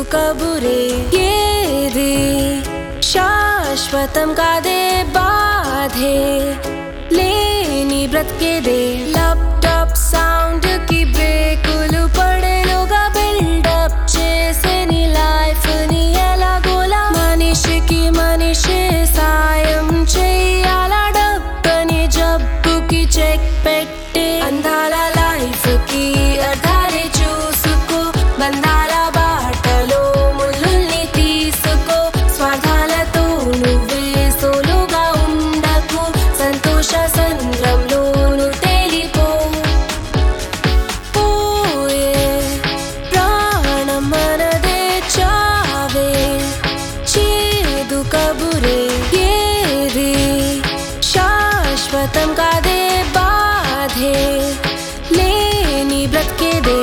కబురే ఏది శాశ్వతం కాదే బాధే లేని బ్రతికేదే ల్యాప్టాప్ సౌండ్ కి బ్రేకులు పడేలోగా బిల్డప్ చేసే నీ లైఫ్ ని ఎలాగోలా మనిషికి మనిషి సాయం చెయ్యాలా డబ్బని జబ్బుకి చెక్ పెట్టి అందాల లైఫ్ కి అర్థాలే చూసుకో బంధాల బాటలో ముళ్ళుల్ని తీసుకో స్వార్థాలతో నువ్వే సోలుగా ఉండకు సంతోష సంద్రంలోను తేలిపో పోయే ప్రాణం మనదే చావే చేదు కబురే ఏది శాశ్వతం కాదే బాధే లేని బ్రతికేదే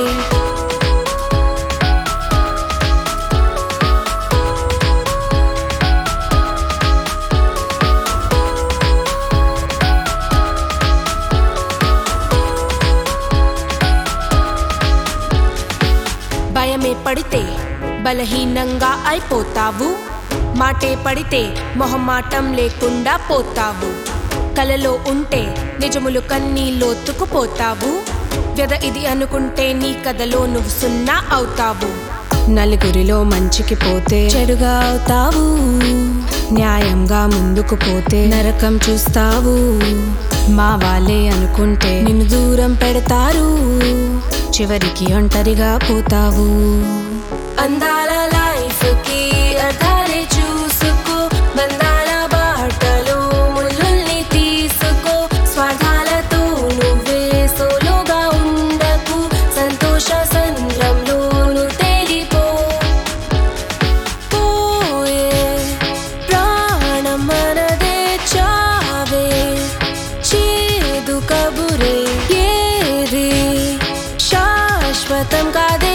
భయమే పడితే బలహీనంగా అయిపోతావు మాటే పడితే మొహమాటం లేకుండా పోతావు కలలో ఉంటే నిజములు కన్నీ లోతుకుపోతావు వ్యధ ఇది అనుకుంటే నీ కథలో నువ్వు సున్నా అవుతావు నలుగురిలో మంచికి పోతే చెడుగా అవుతావు న్యాయంగా ముందుకు పోతే నరకం చూస్తావు మా వాళ్ళే అనుకుంటే నిన్ను దూరం పెడతారు చివరికి ఒంటరిగా పోతావు అందాల లైఫ్ కి అర్థాలే చూసుకో బంధాల బాటలో ముళ్ళుల్ని తీసుకో స్వార్థాలతో నువ్వే సోలోగా ఉండకు సంతోష సంద్రంలోను తేలిపో పోయే ప్రాణం మనదే చావే చేదు కబురే ఏది శాశ్వతం కాదే